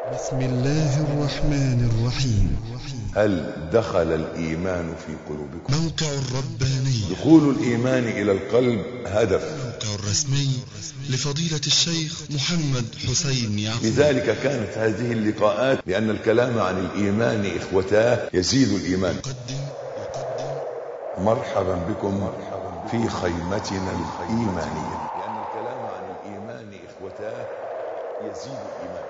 بسم الله الرحمن الرحيم هل دخل الإيمان في قلوبكم موقع الرباني دخول الإيمان إلى القلب هدف الموقع الرسمي لفضيلة الشيخ محمد حسين يعقوب لذلك كانت هذه اللقاءات لأن الكلام عن الإيمان إخوتاه يزيد الإيمان يقدم مرحبا بكم في خيمتنا الإيمانية لأن الكلام عن الإيمان إخوتاه يزيد الإيمان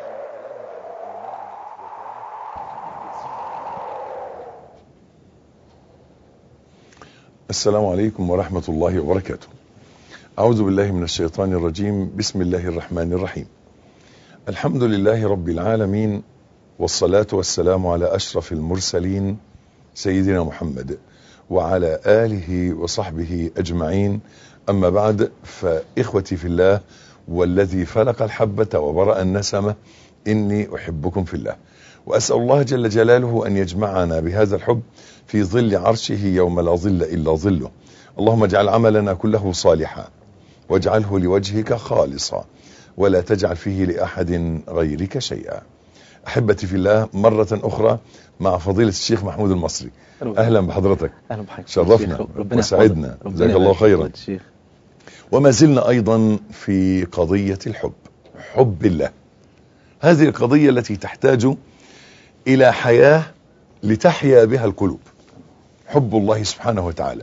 السلام عليكم ورحمة الله وبركاته أعوذ بالله من الشيطان الرجيم بسم الله الرحمن الرحيم الحمد لله رب العالمين والصلاة والسلام على أشرف المرسلين سيدنا محمد وعلى آله وصحبه أجمعين أما بعد فإخوتي في الله والذي فلق الحبة وبرأ النسمة إني أحبكم في الله وأسأل الله جل جلاله أن يجمعنا بهذا الحب في ظل عرشه يوم لا ظل إلا ظله اللهم اجعل عملنا كله صالحا واجعله لوجهك خالصا ولا تجعل فيه لأحد غيرك شيئا أحبتي في الله مرة أخرى مع فضيلة الشيخ محمود المصري أهلا بحضرتك اهلا بحضرتك شرفنا شيخ. ربنا وسعدنا. يحفظك. ربنا جزاك الله يبارك خيرا. فيك يا شيخ وما زلنا أيضا في قضية الحب حب الله هذه القضية التي تحتاج إلى حياة لتحيا بها القلوب حب الله سبحانه وتعالى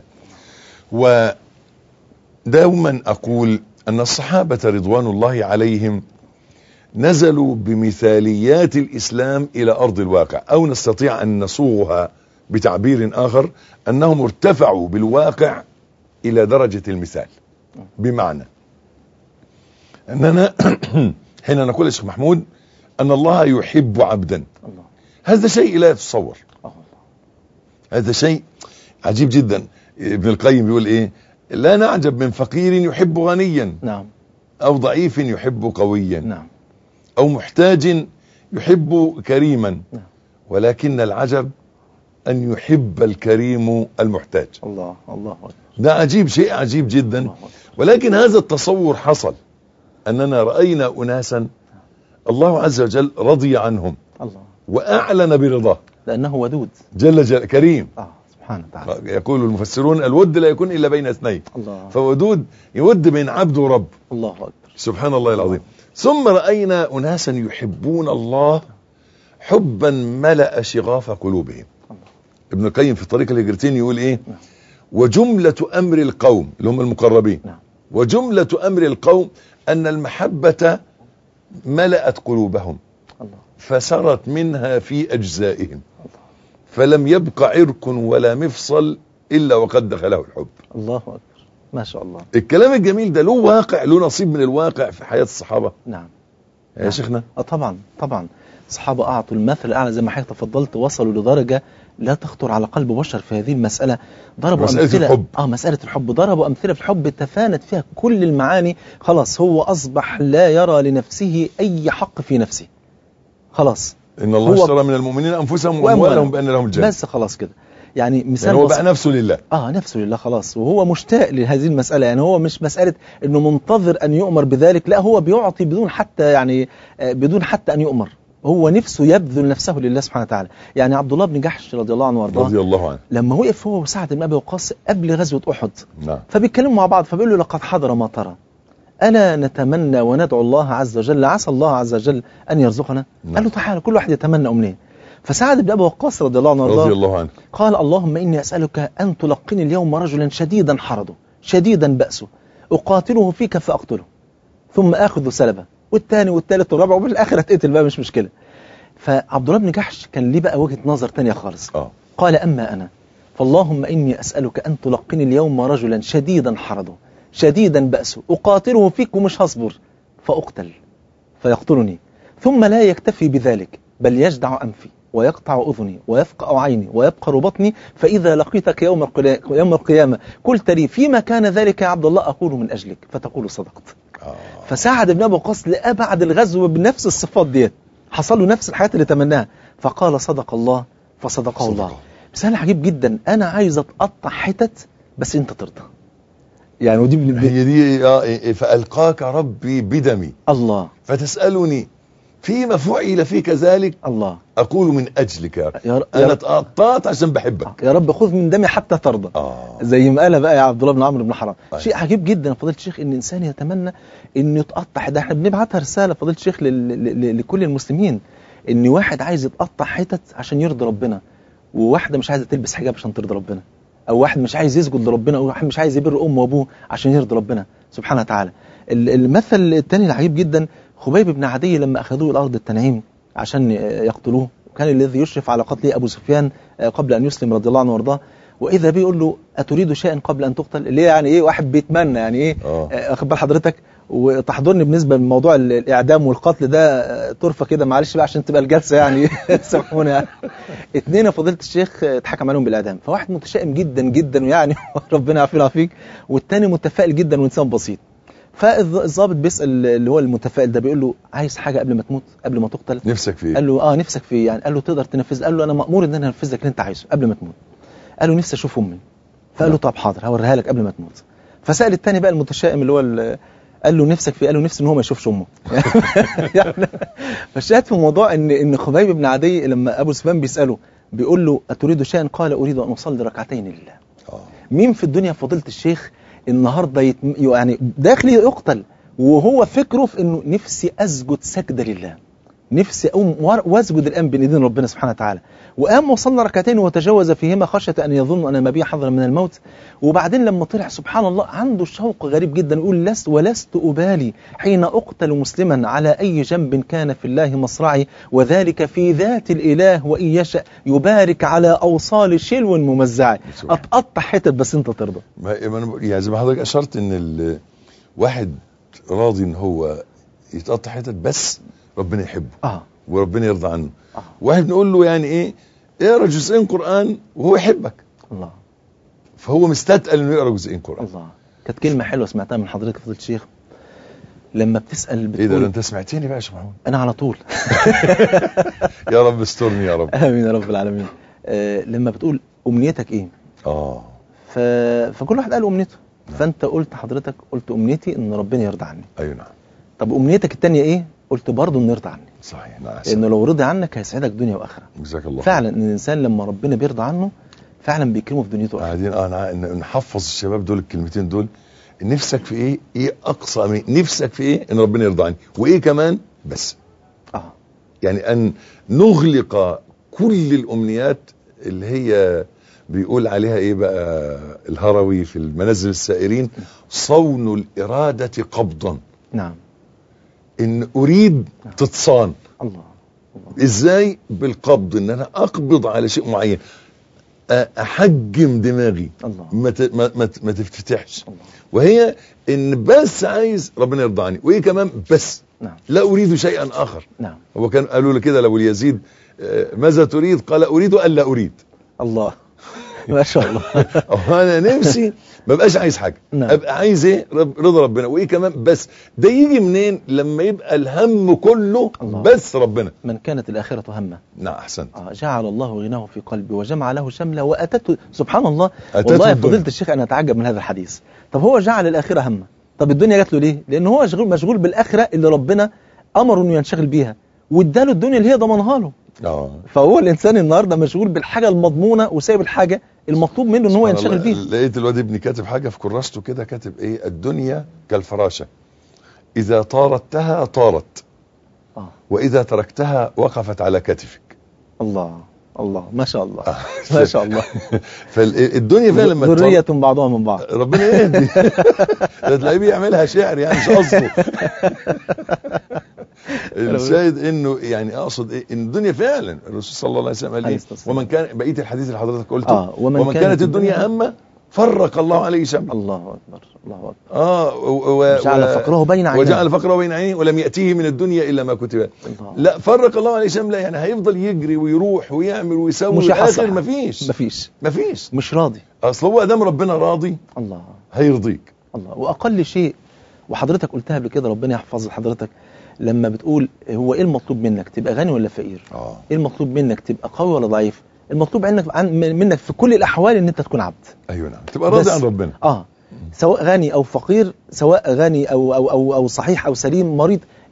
ودوما أقول أن الصحابة رضوان الله عليهم نزلوا بمثاليات الإسلام إلى أرض الواقع أو نستطيع أن نصوغها بتعبير آخر أنهم ارتفعوا بالواقع إلى درجة المثال بمعنى أننا حين نقول يا شيخ محمود أن الله يحب عبدا الله هذا شيء لا يتصور الله هذا شيء عجيب جدا ابن القيم بيقول ايه لا نعجب من فقير يحب غنيا نعم او ضعيف يحب قويا نعم او محتاج يحب كريما نعم. ولكن العجب ان يحب الكريم المحتاج الله الله أكبر ده عجيب شيء عجيب جدا الله أكبر ولكن هذا التصور حصل اننا راينا اناسا الله عز وجل رضي عنهم الله واعلن برضاه لأنه ودود جل جل كريم آه سبحانه وتعالى يقول المفسرون الود لا يكون الا بين اثنين الله فودود يود بين عبد ورب الله أكبر سبحان الله العظيم ثم رأينا أناسا يحبون الله حبا ملأ شغاف قلوبهم ابن القيم في طريق الهجرتين يقول ايه نعم. وجملة أمر القوم اللي هم المقربين نعم وجملة أمر القوم أن المحبة ملأت قلوبهم الله فسرت منها في أجزائهم فلم يبق عرق ولا مفصل إلا وقد دخله الحب الله أكبر ما شاء الله الكلام الجميل ده له واقع له نصيب من الواقع في حياة الصحابة نعم يا نعم. شيخنا آه طبعا طبعا الصحابة أعطوا المثل الأعلى زي ما حضرتك تفضلت وصلوا لدرجة لا تخطر على قلب بشر في هذه المسألة ضربوا مسألة أمثلة الحب. آه مسألة الحب ضربوا أمثلة في الحب تفانت فيها كل المعاني خلاص هو أصبح لا يرى لنفسه أي حق في نفسه خلاص إن الله هو- اشترى من المؤمنين أنفسهم وأموالهم. وأموالهم بأن لهم الجنة بس خلاص كده يعني مثال يعني هو بسيط. بقى نفسه لله اه نفسه لله خلاص وهو مشتاق لهذه المسألة يعني هو مش مسألة انه منتظر ان يؤمر بذلك لا هو بيعطي بدون حتى يعني آه، بدون حتى ان يؤمر هو نفسه يبذل نفسه لله سبحانه وتعالى يعني عبد الله بن جحش رضي الله عنه وارضاه رضي الله عنه لما وقف هو وسعد بن ابي وقاص قبل غزوة احد نعم فبيتكلموا مع بعض فبيقول له لقد حضر ما ترى ألا نتمنى وندعو الله عز وجل عسى الله عز وجل أن يرزقنا نعم. قال له تعالى كل واحد يتمنى أمنية فسعد بن أبي وقاص رضي الله عنه وارضاه رضي الله عنه قال اللهم إني أسألك أن تلقني اليوم رجلا شديدا حرضه شديدا بأسه أقاتله فيك فأقتله ثم آخذ سلبه والثاني والثالث والرابع وفي الآخر هتقتل بقى مش مشكلة فعبد الله بن جحش كان ليه بقى وجهة نظر تانية خالص اه قال أما أنا فاللهم إني أسألك أن تلقني اليوم رجلا شديدا حرضه شديدا بأسه أقاتله فيك ومش هصبر فأقتل فيقتلني ثم لا يكتفي بذلك بل يجدع أنفي ويقطع أذني ويفقع عيني ويبقر بطني فإذا لقيتك يوم القلا- يوم القيامة قلت لي فيما كان ذلك يا عبد الله أقول من أجلك فتقول صدقت آه. فساعد ابن أبي وقاص لقى بعد الغزو بنفس الصفات ديت حصل له نفس الحياة اللي تمناها فقال صدق الله فصدقه صدق. الله مثال عجيب جدا أنا عايز أتقطع حتت بس أنت ترضى يعني ودي من هي دي آه، إيه، فألقاك ربي بدمي الله فتسألني فيما فعل فيك ذلك الله اقول من اجلك يا رب يا ر- يا انا رب- اتقطعت عشان بحبك يا رب خذ من دمي حتى ترضى اه زي ما قال بقى يا عبد الله بن عمرو بن حرام أيوة. شيء عجيب جدا يا فضيله الشيخ ان الانسان يتمنى انه يتقطع ده احنا بنبعتها رساله فضيله الشيخ لل... ل... لكل المسلمين ان واحد عايز يتقطع حتت عشان يرضي ربنا وواحده مش عايزه تلبس حجاب عشان ترضي ربنا او واحد مش عايز يسجد لربنا او واحد مش عايز يبر امه وابوه عشان يرضي ربنا سبحانه وتعالى ال- المثل الثاني العجيب جدا خبيب بن عدي لما اخذوه الارض التنعيم عشان يقتلوه وكان الذي يشرف على قتله ابو سفيان قبل ان يسلم رضي الله عنه وارضاه واذا به يقول له اتريد شيئا قبل ان تقتل اللي هي يعني ايه واحد بيتمنى يعني ايه اه آه، واخد بال حضرتك وتحضرني بالنسبه لموضوع ال- الاعدام والقتل ده آه، طرفه كده معلش بقى عشان تبقى الجلسه يعني سامحوني يعني اثنين يا فضيله الشيخ آه، اتحكم عليهم بالاعدام فواحد متشائم جدا جدا ويعني ربنا يعافينا فيك والتاني متفائل جدا وانسان بسيط فالضابط بيسال اللي هو المتفائل ده بيقول له عايز حاجه قبل ما تموت قبل ما تقتل نفسك في قال ايه له اه نفسك في إيه؟ يعني قال له تقدر تنفذ قال له انا مامور ان انا انفذ لك اللي انت عايزه قبل ما تموت قال له نفسي اشوف امي فقال له طب حاضر هوريها لك قبل ما تموت فسال الثاني بقى المتشائم اللي هو ال- قال له نفسك في إيه؟ قال له نفسي ان هو ما يشوفش امه يعني فالشاهد في الموضوع ان ان خبيب بن عدي لما ابو سفيان بيساله بيقول له اتريد شيئا قال اريد ان اصلي ركعتين لله اه مين في الدنيا فضيلة الشيخ النهارده يتم يعني داخل يقتل وهو فكره في انه نفسي اسجد سجده لله نفسي اقوم وار- واسجد الان بين ايدين ربنا سبحانه وتعالى وقام وصلنا ركعتين وتجاوز فيهما خشيه ان يظن ان ما بي حظا من الموت وبعدين لما طلع سبحان الله عنده شوق غريب جدا يقول لست ولست ابالي حين اقتل مسلما على اي جنب كان في الله مصرعي وذلك في ذات الاله وان يشا يبارك على اوصال شلو ممزع سبحان. اتقطع حتت بس انت ترضى ما ما أنا بقول- يعني زي ما حضرتك اشرت ان ال- واحد راضي ان هو يتقطع حتت بس ربنا يحبه اه وربنا يرضى عنه آه. واحد نقول له يعني ايه اقرا جزئين قران وهو يحبك الله فهو مستثقل انه يقرا جزئين قران الله كانت كلمة حلوة سمعتها من حضرتك فضيلة الشيخ لما بتسأل ايه ده بتقول ده انت سمعتني بقى يا شيخ محمود أنا على طول يا رب استرني يا رب آمين يا رب العالمين آه لما بتقول أمنيتك إيه اه ف... فكل واحد قال أمنيته فأنت قلت حضرتك قلت أمنيتي إن ربنا يرضى عني ايوه نعم طب أمنيتك التانية إيه قلت برضه إنه يرضى عني صحيح نعم لأنه لو رضي عنك هيسعدك دنيا وآخرة جزاك الله فعلا إن الإنسان لما ربنا بيرضى عنه فعلا بيكرمه في دنيته وآخرته قاعدين اه نع- ن- نحفظ الشباب دول الكلمتين دول نفسك في ايه ايه اقصى أمين نفسك في ايه ان ربنا يرضى عني وايه كمان بس آه يعني ان نغلق كل الامنيات اللي هي بيقول عليها ايه بقى الهروي في المنازل السائرين صون الارادة قبضا نعم ان اريد تتصان الله الله ازاي بالقبض ان انا اقبض على شيء معين أ- احجم دماغي الله ما ت- ما ما ت- ما تفتتحش الله وهي ان بس عايز ربنا يرضى عني وايه كمان بس نعم لا اريد شيئا اخر نعم هو كان قالوا له كده لابو اليزيد آه، ماذا تريد قال اريد الا اريد الله ما شاء الله أو انا نفسي ما بقاش عايز حاجه نعم. ابقى عايز ايه رب رضا ربنا وايه كمان بس ده يجي منين لما يبقى الهم كله الله. بس ربنا من كانت الآخرة همه نعم احسنت آه، جعل الله غناه في قلبي وجمع له شمله واتته سبحان الله أتته والله يا الدنيا. فضيله الشيخ انا اتعجب من هذا الحديث طب هو جعل الاخره همه طب الدنيا جات له ليه لان هو مشغول مشغول بالاخره اللي ربنا امره انه ينشغل بيها واداله الدنيا اللي هي ضمنها له اه فهو الانسان النهارده مشغول بالحاجه المضمونه وسايب الحاجه المطلوب منه ان هو سبحان ينشغل الله. بيها لقيت الواد ابني كاتب حاجه في كراسته كده كاتب ايه الدنيا كالفراشه اذا طاردتها طارت آه. واذا تركتها وقفت على كتفك الله الله ما شاء الله ما شاء الله فالدنيا فعلا لما ذريه تطر- بعضها من بعض ربنا يهدي ده تلاقيه بيعملها شعر يعني مش قصده الشاهد انه يعني اقصد ايه ان الدنيا فعلا الرسول صلى الله عليه وسلم قال عليه ايه الصلاة والسلام. ومن كان بقيه الحديث اللي حضرتك قلته آه، ومن ومن, كانت كانت الدنيا الدنيا همه فرق الله عليه شمله الله اكبر الله اكبر اه و- و- جعل و- فقره بين عينيه وجعل فقره بين عينيه ولم يأتيه من الدنيا إلا ما كتب له. الله. لا فرق الله عليه شمله يعني هيفضل يجري ويروح ويعمل ويسوي مش في هيحصل الآخر حاجة. مفيش مفيش مفيش مش راضي أصل هو أدام ربنا راضي الله هيرضيك الله واقل شيء وحضرتك قلتها قبل كده ربنا يحفظ حضرتك لما بتقول هو ايه المطلوب منك تبقى غني ولا فقير اه ايه المطلوب منك تبقى قوي ولا ضعيف المطلوب عنك عن منك في كل الاحوال ان انت تكون عبد أيوة نعم تبقى راضي بس. عن ربنا اه سواء غني او فقير سواء غني او او او, أو صحيح او سليم مريض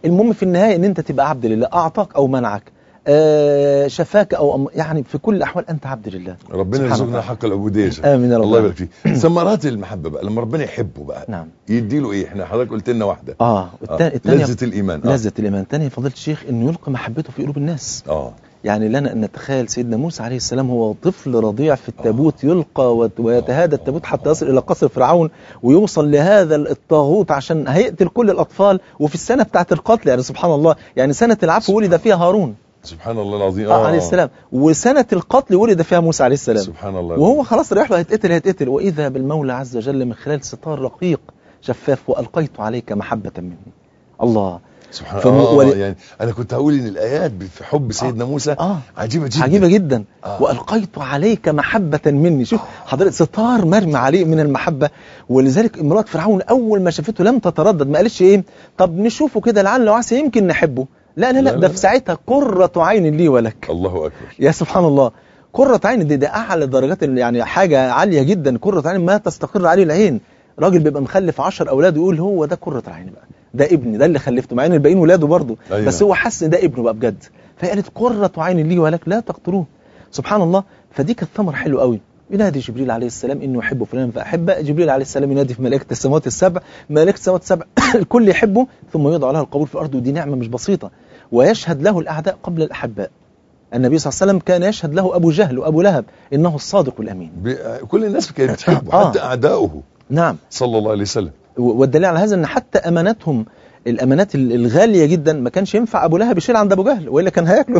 المهم في النهايه ان انت تبقى عبد لله اعطاك او منعك آه، شفاك او أم- يعني في كل الاحوال انت عبد لله ربنا سبحان يرزقنا الله. حق العبوديه يا شيخ. آمين يا رب الله يبارك فيك ثمرات المحبه بقى لما ربنا يحبه بقى نعم يديله ايه احنا حضرتك قلت لنا واحده اه التا- الثانيه لذه الايمان اه لذة الإيمان الثانية فضيلة الشيخ إنه يلقي محبته في قلوب الناس اه يعني لنا أن نتخيل سيدنا موسى عليه السلام هو طفل رضيع في التابوت يلقى وت- ويتهادى التابوت حتى يصل إلى قصر فرعون ويوصل لهذا الطاغوت عشان هيقتل كل الأطفال وفي السنة بتاعت القتل يعني سبحان الله يعني سنة العفو ولد فيها هارون سبحان الله العظيم آه عليه السلام وسنة القتل ولد فيها موسى عليه السلام سبحان الله وهو خلاص رايح له هيتقتل هيتقتل وإذا بالمولى عز وجل من خلال ستار رقيق شفاف وألقيت عليك محبة مني الله سبحان فم- الله ول- آه يعني انا كنت هقول ان الايات في حب سيدنا موسى آه عجيبه جدا عجيبة جدا آه. وألقيت عليك محبة مني شوف حضرتك ستار مرمي عليه من المحبة ولذلك امرأة فرعون أول ما شافته لم تتردد ما قالتش إيه طب نشوفه كده لعل وعسى يمكن نحبه لا لا لا, لا، ده لا، في لا. ساعتها قرة عين لي ولك الله اكبر يا سبحان الله قرة عين دي ده أعلى درجات ال- يعني حاجة عالية جدا قرة عين ما تستقر عليه العين راجل بيبقى مخلف عشر أولاد ويقول هو ده قرة عيني بقى ده ابني ده اللي خلفته مع ان الباقيين ولاده برضه أيوة. بس هو حس ان ده ابنه بقى بجد فهي قالت قرة عين لي ولك لا تقتلوه سبحان الله فدي كانت ثمر حلو قوي ينادي جبريل عليه السلام انه يحب فلان فاحبه جبريل عليه السلام ينادي في ملائكه السماوات السبع ملائكه السماوات السبع الكل يحبه ثم يوضع له القبول في الارض ودي نعمه مش بسيطه ويشهد له الاعداء قبل الاحباء النبي صلى الله عليه وسلم كان يشهد له ابو جهل وابو لهب انه الصادق الامين ب- كل الناس كانت بتحبه آه. حتى اعداؤه نعم صلى الله عليه وسلم و- والدليل على هذا ان حتى اماناتهم الامانات ال- الغاليه جدا ما كانش ينفع ابو لهب يشيل عند ابو جهل والا كان هياكله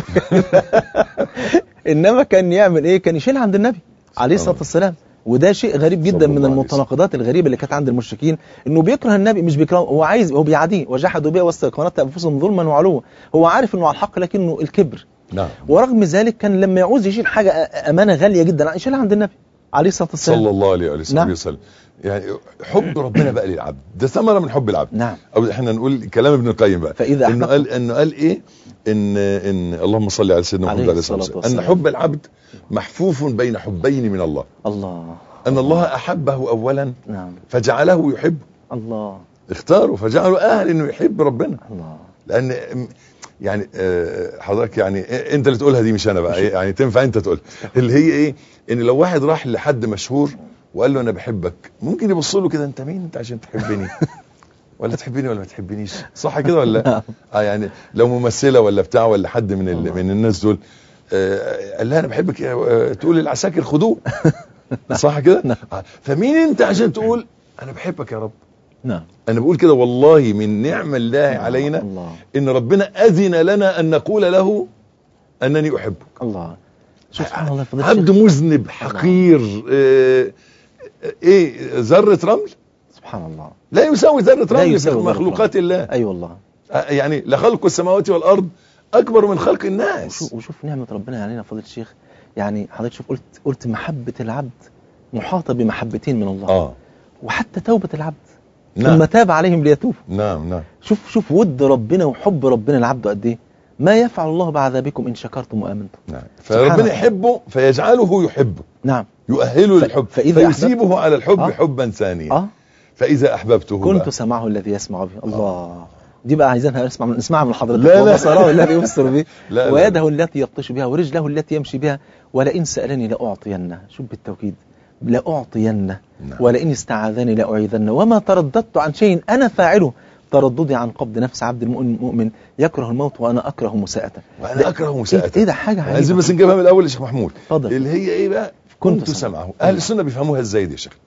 انما كان يعمل ايه كان يشيل عند النبي عليه الصلاه والسلام وده شيء غريب صلى جدا من الله عليه المتناقضات الغريبه اللي كانت عند المشركين انه بيكره النبي مش بيكرهه هو عايز هو بيعاديه وجحدوا بها واستيقنت انفسهم ظلما وعلوا هو عارف انه على الحق لكنه الكبر نعم ورغم ذلك كان لما يعوز يشيل حاجه أ- امانه غاليه جدا يشيلها عند النبي عليه الصلاه والسلام صلى الله عليه وآله نعم. وسلم يعني حب ربنا بقى للعبد ده ثمره من حب العبد نعم او احنا نقول كلام ابن القيم بقى فإذا انه أحببت- قال انه قال ايه ان ان اللهم صل على سيدنا محمد عليه عليه الصلاه الصلاة والسلام ان والسلام. حب العبد محفوف بين حبين من الله الله ان الله احبه اولا نعم فجعله يحبه الله اختاره فجعله اهل انه يحب ربنا الله لان م- يعني آه، حضرتك يعني إيه- انت اللي تقولها دي مش انا بقى إيه، يعني تنفع انت تقولها اللي هي ايه ان لو واحد راح لحد مشهور وقال له انا بحبك ممكن يبص له كده انت مين انت عشان تحبني ولا تحبني ولا ما تحبنيش صح كده ولا لا اه يعني لو ممثله ولا بتاع ولا حد من ال... من الناس دول آه قال لها انا بحبك يا- آه، تقول للعساكر خدوه صح كده آه، فمين انت عشان تقول انا بحبك يا رب نعم انا بقول كده والله من نعم الله علينا الله ان ربنا اذن لنا ان نقول له انني احبك الله شوف سبحان الله فضيلة عبد الشيخ. مذنب حقير آه، آه، ايه ذره رمل سبحان الله لا يساوي ذره لا رمل في يساوي ذرة مخلوقات الله اي أيوة والله آه، يعني لخلق السماوات والارض اكبر من خلق الناس وشوف, وشوف نعمة ربنا علينا فضيلة الشيخ يعني حضرتك شوف قلت قلت محبة العبد محاطة بمحبتين من الله اه وحتى توبة العبد نعم ثم تاب عليهم ليتوبوا نعم نعم شوف شوف ود ربنا وحب ربنا لعبده قد ايه ما يفعل الله بعذابكم ان شكرتم وامنتم نعم سبحان فربنا الله. يحبه فيجعله يحبه نعم يؤهله ف- للحب فإذا فيسيبه على الحب آه. حبا ثانيا اه فاذا احببته كنت بقى. سمعه الذي يسمع به الله دي بقى عايزينها نسمع من نسمعها من حضرتك لا، لا. وبصره الذي يبصر به لا، لا. ويده التي يبطش بها ورجله التي يمشي بها ولئن سألني لأعطينه شوف بالتوكيد لأعطينه نعم. ولئن استعاذني لأعيذنه وما ترددت عن شيء أنا فاعله ترددي عن قبض نفس عبد المؤمن المؤمن يكره الموت وأنا أكره مساءته وانا ده- اكره إيه, مساءته إيه ده حاجة عايزين عجيبة بس نجيبها من الاول يا شيخ محمود اتفضل. اللي هي ايه بقى كنت كنت سمعه. سمعه اهل السنه بيفهموها ازاي دي يا شيخ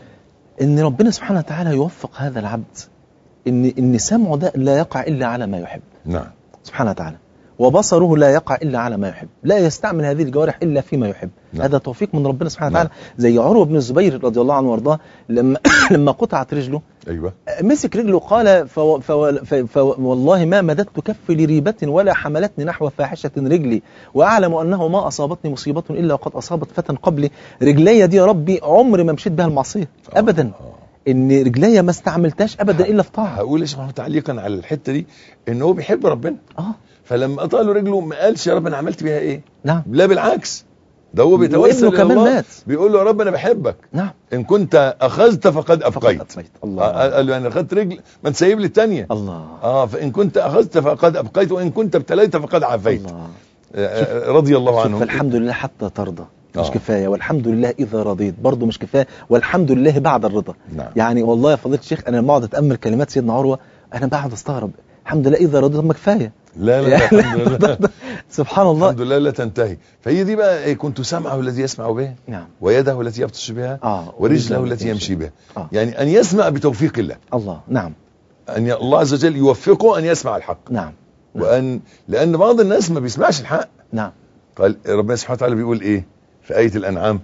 إن ربنا سبحانه وتعالى يوفق هذا العبد إن إن سمعه ده لا يقع إلا على ما يحب نعم سبحانه وتعالى وبصره لا يقع إلا على ما يحب لا يستعمل هذه الجوارح إلا فيما يحب نعم. هذا توفيق من ربنا سبحانه نعم. وتعالى زي عروة بن الزبير رضي الله عنه وارضاه لما لما قطعت رجله ايوه مسك رجله قال فو فو ف- فوالله ما مددت كفي لريبة ولا حملتني نحو فاحشة رجلي وأعلم أنه ما أصابتني مصيبة إلا وقد أصابت فتى قبلي رجلي دي يا ربي عمري ما مشيت بها المعصية آه، أبدا آه. إن رجلي ما استعملتهاش أبدا إلا في طاعة هقول يا شيخ محمود تعليقا على الحته دي ان هو بيحب ربنا آه فلما قطع له رجله ما قالش يا رب انا عملت بيها ايه نعم لا بالعكس ده هو بيتوسل وابنه إلى كمان الله مات. بيقول له يا رب انا بحبك نعم ان كنت اخذت فقد ابقيت فقد أبقيت. آه، الله قال له انا اخذت رجل ما تسيب لي الثانيه الله اه فان كنت اخذت فقد ابقيت وان كنت ابتليت فقد عافيت الله آه، آه، رضي الله شوف عنه فالحمد لله حتى ترضى مش آه. كفايه والحمد لله اذا رضيت برضه مش كفايه والحمد لله بعد الرضا نعم. يعني والله يا فضيله الشيخ انا لما اقعد اتامل كلمات سيدنا عروه انا بقعد استغرب الحمد لله اذا رضيت طب ما كفايه لا لا, لا يعني الحمد لله سبحان الله الحمد لله لا تنتهي فهي دي بقى إيه، كنت سمعه الذي يسمع به نعم ويده التي يبطش بها آه، ورجله ورجله التي يمشي بها آه. يعني ان يسمع بتوفيق الله الله نعم ان ي- الله عز وجل يوفقه ان يسمع الحق نعم وان لان بعض الناس ما بيسمعش الحق نعم قال ربنا سبحانه وتعالى بيقول ايه في آية الأنعام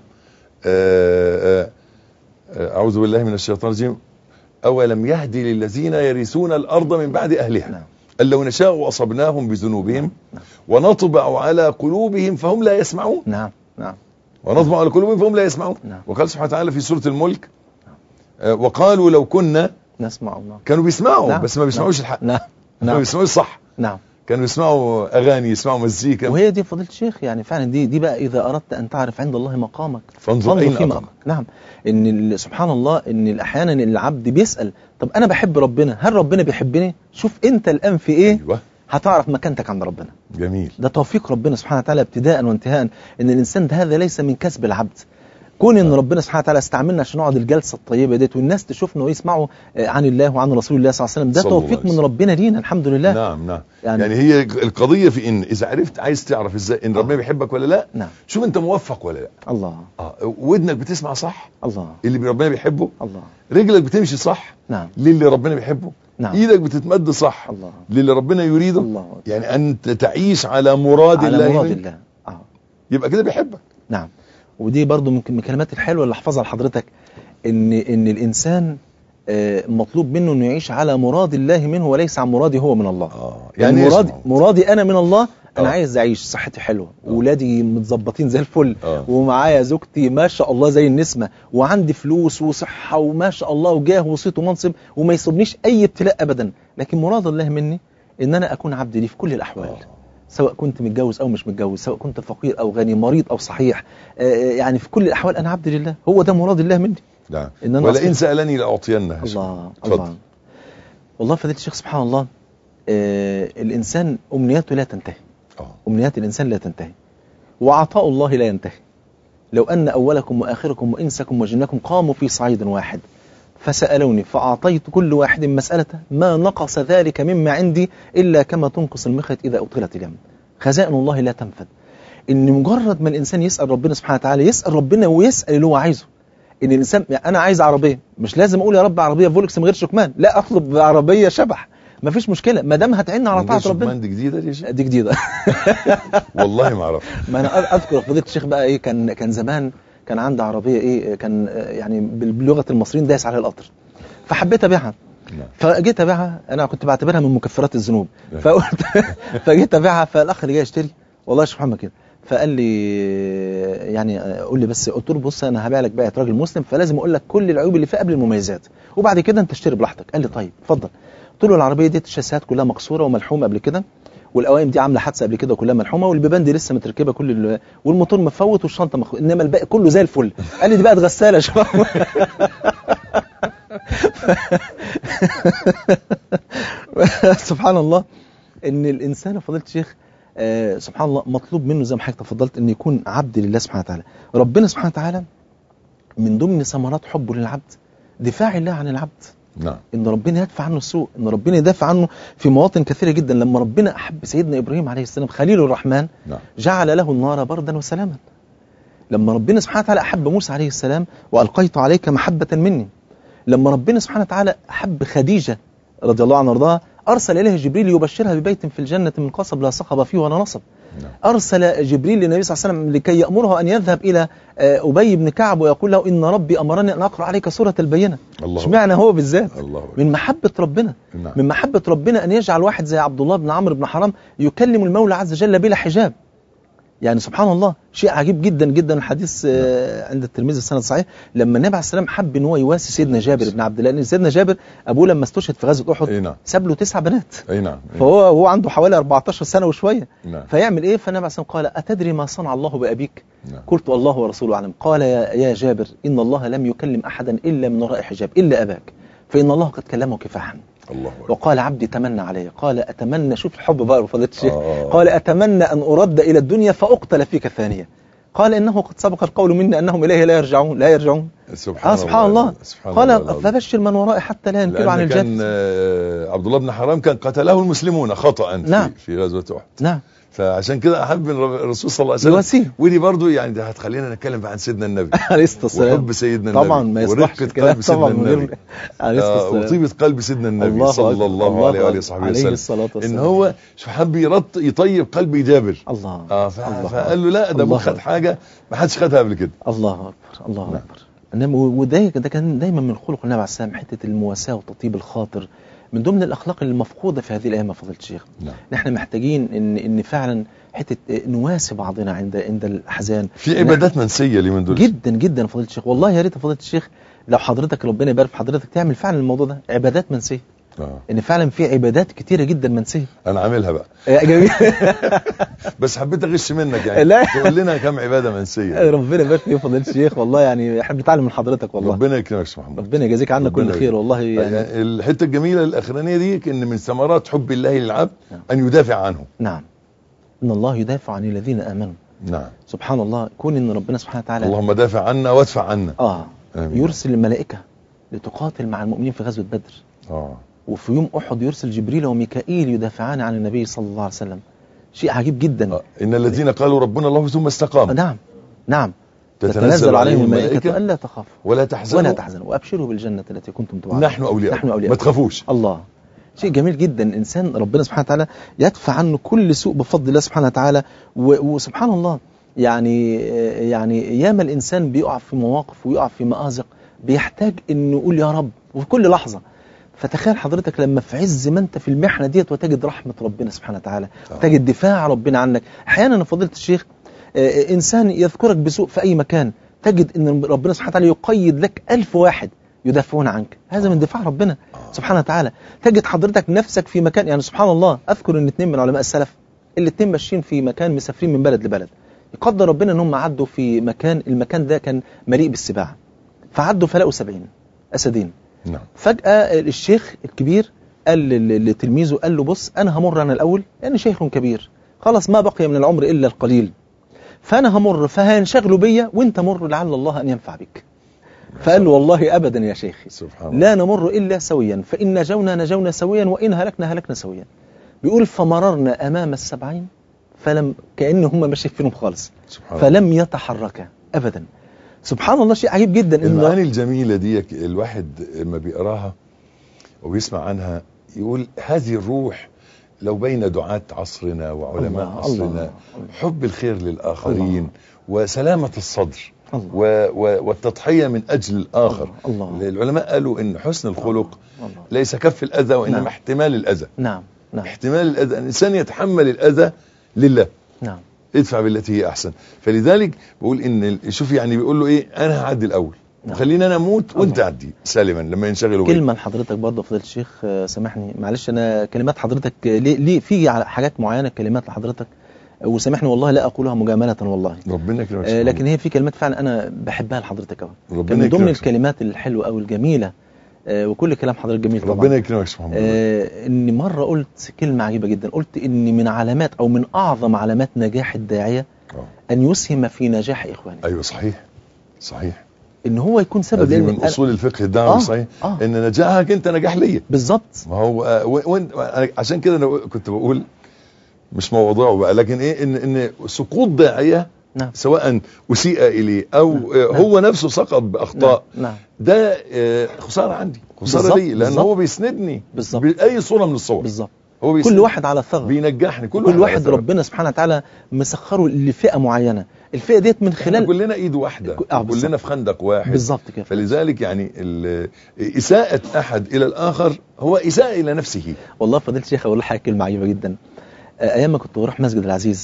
آه، آه، آه، أعوذ بالله من الشيطان الرجيم أولم يهدي للذين يرثون الأرض من بعد أهلها نعم. أن لو نشاء أصبناهم بذنوبهم ونطبع على قلوبهم فهم لا يسمعون نعم نعم ونطبع على قلوبهم فهم لا يسمعون نعم. وقال سبحانه وتعالى في سورة الملك آه، وقالوا لو كنا نسمع الله كانوا بيسمعوا نعم. بس ما بيسمعوش نعم. الحق نعم ما نعم بيسمعوش صح نعم كانوا يسمعوا أغاني يسمعوا مزيكا وهي دي فضيله الشيخ يعني فعلا دي دي بقى اذا اردت ان تعرف عند الله مقامك فانظر أين في أقام. مقامك نعم ان ال- سبحان الله ان احيانا العبد بيسال طب انا بحب ربنا هل ربنا بيحبني شوف انت الان في ايه أيوة هتعرف مكانتك عند ربنا جميل ده توفيق ربنا سبحانه وتعالى ابتداء وانتهاء ان الانسان ده هذا ليس من كسب العبد كون ان ربنا سبحانه وتعالى استعملنا عشان نقعد الجلسه الطيبه ديت والناس تشوفنا ويسمعوا آه، عن الله وعن رسول الله صلى الله عليه وسلم ده صلى الله توفيق عليه من وسلم. ربنا لينا الحمد لله نعم نعم يعني- يعني, يعني هي القضيه في ان اذا عرفت عايز تعرف ازاي ان آه. ربنا بيحبك ولا لا نعم شوف انت موفق ولا لا الله اه ودنك بتسمع صح الله اللي ربنا بيحبه الله رجلك بتمشي صح نعم للي ربنا بيحبه نعم ايدك بتتمد صح الله للي ربنا يريده الله يعني انت تعيش على مراد على الله مراد منك، الله اه يبقى كده بيحبك نعم ودي برضو ممكن من الكلمات الحلوه اللي احفظها لحضرتك ان ان الانسان آه، مطلوب منه انه يعيش على مراد الله منه وليس عن مرادي هو من الله اه يعني مرادي يسمع. مرادي انا من الله انا آه. عايز اعيش صحتي حلوه واولادي متظبطين زي الفل آه. ومعايا زوجتي ما شاء الله زي النسمه وعندي فلوس وصحه وما شاء الله وجاه وصيت ومنصب وما يصيبنيش اي ابتلاء ابدا لكن مراد الله مني ان انا اكون عبد ليه في كل الاحوال آه. سواء كنت متجوز او مش متجوز سواء كنت فقير او غني مريض او صحيح آه، يعني في كل الاحوال انا عبد لله هو ده مراد الله مني نعم إن أنا ولئن أصبح- سالني لاعطينه الله اتفضل. الله والله فضيله الشيخ سبحان الله آه الانسان امنياته لا تنتهي اه أمنيات الإنسان لا تنتهي وعطاء الله لا ينتهي لو أن أولكم وآخركم وإنسكم وجنكم قاموا في صعيد واحد فسألوني فأعطيت كل واحد مسألته ما نقص ذلك مما عندي إلا كما تنقص المخيط إذا أطلت اليم خزائن الله لا تنفد إن مجرد ما الإنسان يسأل ربنا سبحانه وتعالى يسأل ربنا ويسأل اللي هو عايزه إن الإنسان يعني أنا عايز عربية مش لازم أقول يا رب عربية فولكس من غير شكمان لا أطلب عربية شبح مفيش مشكلة ما دام هتعين على من طاعة غير ربنا شكمان دي جديده دي يا شيخ؟ دي جديدة والله ما اعرف ما انا أ- اذكر فضيله الشيخ بقى ايه كان كان زمان كان عندي عربيه ايه كان آه، يعني بال- بلغه المصريين دايس عليها القطر فحبيت ابيعها نعم. فجيت ابيعها انا كنت بعتبرها من مكفرات الذنوب نعم. فقلت فجيت ابيعها فالاخ اللي جاي يشتري والله يا شيخ محمد كده فقال لي يعني آه، قول لي بس قلت له بص انا هبيع لك بيعه راجل مسلم فلازم اقول لك كل العيوب اللي فيها قبل المميزات وبعد كده انت اشتري براحتك قال لي طيب اتفضل قلت له العربيه دي الشاسات كلها مكسوره وملحومه قبل كده والقوائم دي عامله حادثه قبل كده وكلها ملحومه والبيبان دي لسه متركبه كل ال... والموتور مفوت والشنطه مخ... انما الباقي كله زي الفل قال لي دي بقت غساله يا شباب سبحان الله ان الانسان يا فضيله الشيخ آه سبحان الله مطلوب منه زي ما حضرتك تفضلت ان يكون عبد لله سبحانه وتعالى ربنا سبحانه وتعالى من ضمن ثمرات حبه للعبد دفاع الله عن العبد نعم ان ربنا يدفع عنه السوء ان ربنا يدافع عنه في مواطن كثيره جدا لما ربنا احب سيدنا ابراهيم عليه السلام خليل الرحمن نعم جعل له النار بردا وسلاما لما ربنا سبحانه وتعالى احب موسى عليه السلام والقيت عليك محبه مني لما ربنا سبحانه وتعالى احب خديجه رضي الله عنها وارضاها ارسل اليها جبريل يبشرها ببيت في الجنه من قصب لا صخب فيه ولا نصب نعم أرسل جبريل للنبي صلى الله عليه وسلم لكي يأمره أن يذهب إلى آه، أبي بن كعب ويقول له إن ربي أمرني أن أقرأ عليك سورة البينة الله اشمعنى هو بالذات الله أكبر. من محبة ربنا نعم. من محبة ربنا أن يجعل واحد زي عبد الله بن عمرو بن حرام يكلم المولى عز وجل بلا حجاب يعني سبحان الله شيء عجيب جدا جدا الحديث آه، عند الترمذي السند صحيح لما النبي عليه السلام حب ان هو يواسي سيدنا جابر بن عبد الله لان سيدنا جابر ابوه لما استشهد في غزوه احد اي نعم ساب له تسع بنات اي نعم فهو هو عنده حوالي 14 سنه وشويه نعم فيعمل ايه فالنبي عليه السلام قال اتدري ما صنع الله بابيك نعم قلت الله ورسوله اعلم قال يا, يا جابر ان الله لم يكلم احدا الا من وراء حجاب الا اباك فان الله قد كلمه كفاحا الله أكبر. وقال عبدي تمنى علي قال اتمنى شوف الحب بقى فضيله الشيخ آه. قال اتمنى ان ارد الى الدنيا فاقتل فيك ثانيه قال انه قد سبق القول مني انهم اليه لا يرجعون لا يرجعون سبحان اه سبحان الله سبحان قال الله العظيم. فبشر من ورائي حتى لا ينكروا عن لأن كان الجد آه، عبد الله بن حرام كان قتله المسلمون خطأ نعم. في, في غزوة أحد نعم فعشان كده أحب الرسول صلى الله عليه وسلم يواسيه ودي برضو يعني ده هتخلينا نتكلم بقى عن سيدنا النبي عليه الصلاه والسلام وحب سيدنا النبي طبعا ما يصلحش ورقة الكلام قلب سيدنا طبعا من غير النبي عليه الصلاه آه، والسلام وطيبة قلب سيدنا النبي الله صلى أكبر. الله الله عليه وآله أكبر. وصحبه عليه وسلم الصلاة إن والسلام. هو شو حب يرط يطيب قلب جابر الله اه ف- الله فقال له لا ده الله ابوك خد أكبر. حاجة ما حدش خدها قبل كده الله اكبر الله نعم. اكبر انما وده ده كان دايما من خلق النبي عليه السلام حته المواساه وتطيب الخاطر من ضمن الاخلاق المفقوده في هذه الايام يا فضيله الشيخ نعم نحن محتاجين ان ان فعلا حته نواسي بعضنا عند عند الاحزان في عبادات منسية اليومين دول جدا جدا يا فضيله الشيخ والله يا ريت يا فضيله الشيخ لو حضرتك ربنا يبارك في حضرتك تعمل فعلا الموضوع ده عبادات منسيه آه. ان فعلا في عبادات كتيره جدا منسيه انا عاملها بقى يا جميل بس حبيت اغش منك يعني لا. تقول لنا كم عباده منسيه ربنا يبارك فيك يا فضيله الشيخ والله يعني احب اتعلم من حضرتك والله ربنا يكرمك يا أستاذ محمد ربنا يجازيك عنا ربنا كل خير والله يعني يعني الحته الجميله الاخرانيه دي ان من ثمرات حب الله للعبد نعم. ان يدافع عنه نعم ان الله يدافع عن الذين امنوا نعم سبحان الله كون ان ربنا سبحانه وتعالى اللهم دافع عنا وادفع عنا اه آمين. يرسل الملائكه لتقاتل مع المؤمنين في غزوه بدر اه وفي يوم احد يرسل جبريل وميكائيل يدافعان عن النبي صلى الله عليه وسلم شيء عجيب جدا آه. ان الذين قالوا ربنا الله ثم آه استقاموا نعم نعم تتنزل عليهم الملائكه الملائكه الا تخافوا ولا تحزنوا ولا تحزنوا وابشروا بالجنه التي كنتم توعدون نحن اولياء نحن أولياؤكم. ما تخافوش الله شيء جميل جدا انسان ربنا سبحانه وتعالى يدفع عنه كل سوء بفضل الله سبحانه وتعالى و- وسبحان الله يعني يعني ياما الانسان بيقع في مواقف ويقع في مآزق بيحتاج انه يقول يا رب وفي كل لحظه فتخيل حضرتك لما في عز ما انت في المحنه ديت وتجد رحمه ربنا سبحانه وتعالى آه. وتجد دفاع ربنا عنك احيانا فضيله الشيخ آه، انسان يذكرك بسوء في اي مكان تجد ان ربنا سبحانه وتعالى يقيد لك ألف واحد يدافعون عنك هذا من دفاع ربنا سبحانه وتعالى تجد حضرتك نفسك في مكان يعني سبحان الله اذكر ان اثنين من علماء السلف الاثنين ماشيين في مكان مسافرين من بلد لبلد يقدر ربنا ان هم عدوا في مكان المكان ده كان مليء بالسباع فعدوا فلقوا سبعين اسدين نعم فجأة الشيخ الكبير قال لل- لتلميذه قال له بص أنا همر أنا الأول لأن شيخ كبير خلاص ما بقي من العمر إلا القليل فأنا همر فهينشغلوا بيا وأنت مر لعل الله أن ينفع بك فقال له والله أبدا يا شيخي سبحان الله لا نمر إلا سويا فإن نجونا نجونا سويا وإن هلكنا هلكنا سويا بيقول فمررنا أمام السبعين فلم كأن هم مش شايفينهم خالص سبحان الله فلم يتحركا أبدا سبحان الله شيء عجيب جدا إنه المعاني الجميلة دي الواحد لما بيقراها وبيسمع عنها يقول هذه الروح لو بين دعاة عصرنا وعلماء الله، عصرنا الله، حب الخير للآخرين الله. وسلامة الصدر الله. و و والتضحية من أجل الآخر الله. الله. العلماء قالوا إن حسن الخلق الله. ليس كف الأذى وإنما نعم. احتمال الأذى نعم نعم احتمال الأذى الإنسان يتحمل الأذى لله نعم ادفع بالتي هي احسن فلذلك بقول ان ال- شوف يعني بيقول له ايه انا هعدي الاول نعم. خليني انا اموت وانت الله. عدي سالما لما ينشغلوا بيك. كلمة لحضرتك برضه فضيلة الشيخ آه، سامحني معلش أنا كلمات حضرتك آه، ليه, ليه في على حاجات معينة كلمات لحضرتك آه، وسامحني والله لا أقولها مجاملة والله ربنا يكرمك آه، لكن هي في كلمات فعلا أنا بحبها لحضرتك أوي ربنا كان من ضمن يكرمك. الكلمات الحلوة أو الجميلة آه، وكل كلام حضرتك جميل طبعا ربنا يكرمك سبحان الله آه، إني مرة قلت كلمة عجيبة جدا قلت إن من علامات أو من أعظم علامات نجاح الداعية آه. أن يسهم في نجاح إخوانه ايوه صحيح صحيح إن هو يكون سبب هذه لأن من أنا- اصول الفقه الدعوي آه، صحيح آه. ان نجاحك انت نجاح ليا بالظبط ما هو آه، و- وانت أنا عشان كده انا كنت بقول مش موضوعه بقى لكن ايه ان ان سقوط داعيه نعم سواء اسيء اليه او نعم. آه، هو نفسه سقط باخطاء نعم, نعم. ده آه، خساره عندي خساره بالظبط، لي لان بالظبط. هو بيسندني بالظبط. باي صوره من الصور بالظبط هو بيسند كل واحد على ثغر بينجحني كل, كل واحد على ثغر. ربنا سبحانه وتعالى مسخره لفئة معينة الفئة ديت من احنا خلال كلنا ايد واحده آه، بالظبط. كلنا في خندق واحد بالظبط كده فلذلك يعني ال- اساءه احد الى الاخر هو اساءه الى نفسه والله فضيلة الشيخ اقول لك حاجة كلمة عجيبة جدا آه، ايام ما كنت بروح مسجد العزيز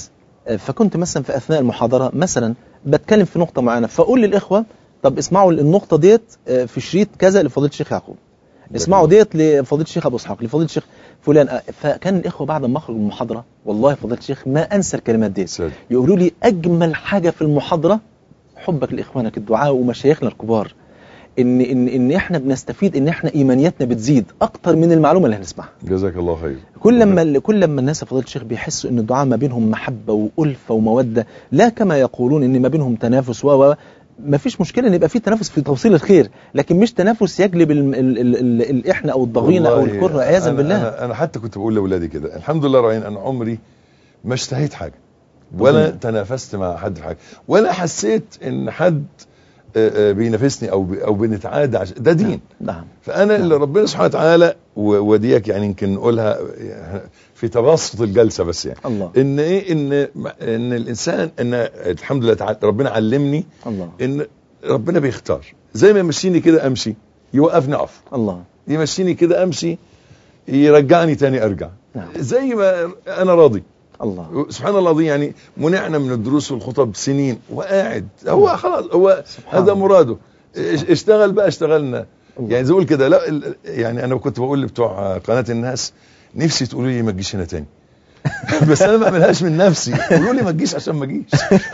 آه، فكنت مثلا في اثناء المحاضره مثلا بتكلم في نقطه معينه فاقول للاخوه طب اسمعوا النقطه ديت آه، في شريط كذا لفضيله الشيخ يعقوب اسمعوا ديت لفضيله الشيخ ابو اسحاق لفضيله الشيخ فلان آه، فكان الاخوه بعد ما اخرج من المحاضره والله فضيله الشيخ ما انسى الكلمات ديت سلام. يقولوا لي اجمل حاجه في المحاضره حبك لاخوانك الدعاء ومشايخنا الكبار ان ان ان احنا بنستفيد ان احنا ايمانياتنا بتزيد اكتر من المعلومه اللي هنسمعها جزاك الله خير كل لما كل لما الناس يا فضيله الشيخ بيحسوا ان الدعاء ما بينهم محبه والفه وموده لا كما يقولون ان ما بينهم تنافس و و- ما فيش مشكله ان يبقى في تنافس في توصيل الخير لكن مش تنافس يجلب ال ال ال ال الاحنا او الضغينه او والله الكره عياذا أنا- بالله أنا, انا حتى كنت بقول لاولادي كده الحمد لله راعين انا عمري ما اشتهيت حاجه ولا ربنا. تنافست مع حد في حاجه ولا حسيت ان حد آه، آه، بينافسني او بي- او بنتعادى عش... ده دين نعم فانا اللي ربنا سبحانه وتعالى و- وديك يعني يمكن نقولها في تبسط الجلسه بس يعني الله ان ايه ان ان الانسان ان الحمد لله تعالى ربنا علمني الله ان ربنا بيختار زي ما يمشيني كده امشي يوقفني اقف الله يمشيني كده امشي يرجعني تاني ارجع نعم. زي ما انا راضي الله سبحان الله العظيم يعني منعنا من الدروس والخطب سنين وقاعد هو خلاص هو سبحان هذا الله. مراده اش- اشتغل بقى اشتغلنا الله. يعني زي اقول كده لا ال- يعني انا كنت بقول لبتوع قناه الناس نفسي تقولوا لي ما تجيش هنا تاني بس انا ما بعملهاش من نفسي قولوا لي ما تجيش عشان ما اجيش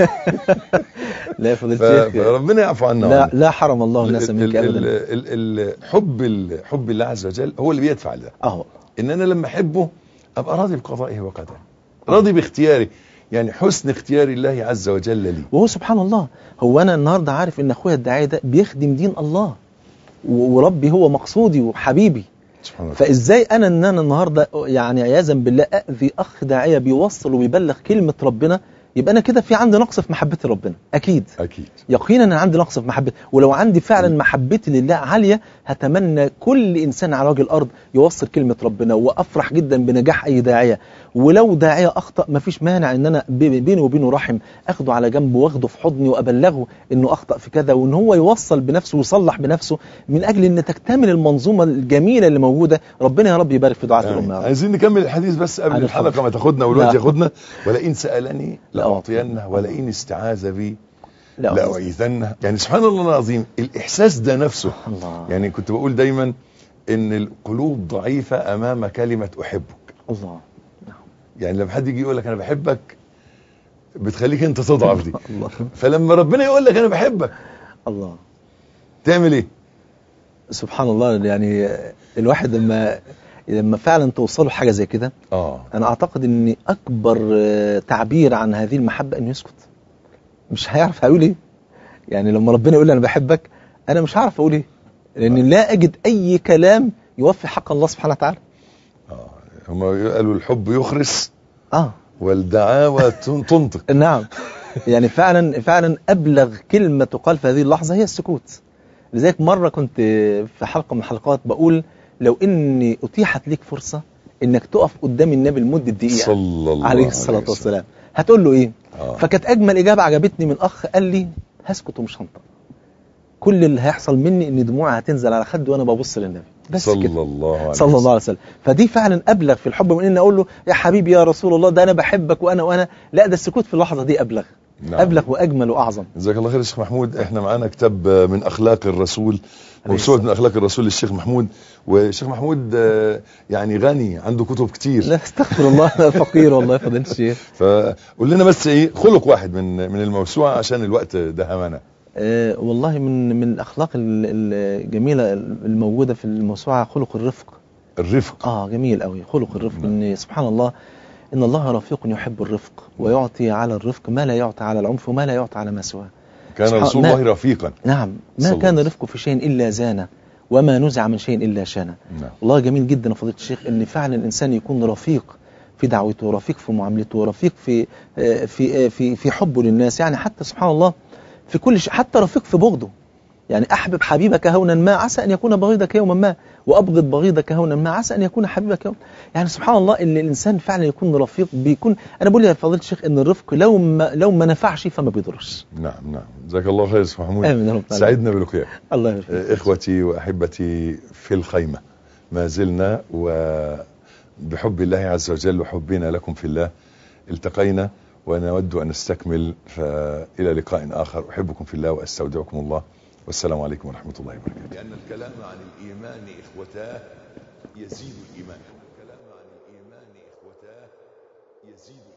لا يا ف- فضيله الشيخ فربنا يعفو عنا لا وعنك. لا حرم الله الناس ال- منك ال- ابدا ال- ال- حب ال- حب الله عز وجل هو اللي بيدفع ده اهو ان انا لما احبه ابقى راضي بقضائه وقدره راضي باختياري يعني حسن اختيار الله عز وجل لي وهو سبحان الله هو انا النهارده عارف ان اخويا الداعيه ده بيخدم دين الله و- وربي هو مقصودي وحبيبي سبحان الله فازاي انا ان انا النهارده يعني عياذا بالله اذي اخ داعيه بيوصل وبيبلغ كلمه ربنا يبقى انا كده في عندي نقص في محبتي لربنا اكيد اكيد يقينا انا عندي نقص في محبتي ولو عندي فعلا محبتي لله عاليه هتمنى كل انسان على وجه الارض يوصل كلمه ربنا وافرح جدا بنجاح اي داعيه ولو داعيه اخطا مفيش مانع ان انا بي- بيني وبينه رحم اخده على جنب واخده في حضني وابلغه انه اخطا في كذا وان هو يوصل بنفسه ويصلح بنفسه من اجل ان تكتمل المنظومه الجميله اللي موجوده ربنا يا رب يبارك في دعاء يعني الامه يا رب. عايزين نكمل الحديث بس قبل عن الحلقه الحب. ما تاخدنا والوقت لا. ياخدنا ولئن سالني لاعطينه ولئن استعاذ بي لا لاعيذنه يعني سبحان الله العظيم الاحساس ده نفسه الله يعني كنت بقول دايما ان القلوب ضعيفه امام كلمه احبك الله يعني لما حد يجي يقول لك انا بحبك بتخليك انت تضعف دي الله فلما ربنا يقول لك انا بحبك الله تعمل ايه سبحان الله يعني الواحد لما لما فعلا توصله حاجه زي كده اه انا اعتقد ان اكبر آه، تعبير عن هذه المحبه انه يسكت مش هيعرف هيقول ايه يعني لما ربنا يقول لي انا بحبك انا مش هعرف اقول ايه لان لا اجد اي كلام يوفي حق الله سبحانه وتعالى اه هم قالوا الحب يخرس اه والدعاوى تن- تنطق نعم يعني فعلا فعلا ابلغ كلمه تقال في هذه اللحظه هي السكوت لذلك مره كنت في حلقه من الحلقات بقول لو اني اتيحت ليك فرصه انك تقف قدام النبي لمده دقيقه صلى الله عليه الصلاه والسلام هتقول له ايه آه. فكانت اجمل اجابه عجبتني من اخ قال لي هسكت ومش هنطق كل اللي هيحصل مني ان دموعي هتنزل على خدي وانا ببص للنبي بس صلى كده الله عليه صلى الله عليه وسلم فدي فعلا ابلغ في الحب من ان اقول له يا حبيبي يا رسول الله ده انا بحبك وانا وانا لا ده السكوت في اللحظه دي ابلغ نعم. ابلغ واجمل واعظم جزاك الله خير يا شيخ محمود احنا معانا كتاب من اخلاق الرسول عليه موسوعه الصلاة من اخلاق الرسول للشيخ محمود والشيخ محمود آه، يعني غني عنده كتب كتير لا استغفر الله انا فقير والله يا فضيله الشيخ فقول لنا بس ايه خلق واحد من من الموسوعه عشان الوقت دهمنا آه والله من من الاخلاق ال- ال- الجميله الموجوده في الموسوعه خلق الرفق الرفق اه جميل قوي خلق الرفق نعم. ان سبحان الله ان الله رفيق يحب الرفق ويعطي على الرفق ما لا يعطي على العنف وما لا يعطي على ما سواه كان سبحان- رسول ما- الله رفيقا نعم ما صلى كان الله. رفق في شيء الا زانه وما نزع من شيء الا شانه نعم والله جميل جدا يا فضيله الشيخ ان فعلا الانسان يكون رفيق في دعوته رفيق في معاملته رفيق في آه، في آه، في في حبه للناس يعني حتى سبحان الله في كل شيء حتى رفيق في بغضه يعني احبب حبيبك هونا ما عسى ان يكون بغيضك يوما ما وابغض بغيضك هونا ما عسى ان يكون حبيبك يوما يعني سبحان الله ان الانسان فعلا يكون رفيق بيكون انا بقول يا فضيله الشيخ ان الرفق لو ما لو ما نفعش فما بيضرش نعم نعم جزاك الله خير يا شيخ محمود امين يا رب العالمين. سعدنا بلقياك الله يبارك فيك. آه، اخوتي واحبتي في الخيمه ما زلنا وبحب الله عز وجل وحبنا لكم في الله التقينا ونود أن نستكمل فإلى لقاء آخر أحبكم في الله وأستودعكم الله والسلام عليكم ورحمة الله وبركاته لأن الكلام عن الإيمان إخوتاه يزيد الإيمان الكلام عن الإيمان إخوتاه يزيد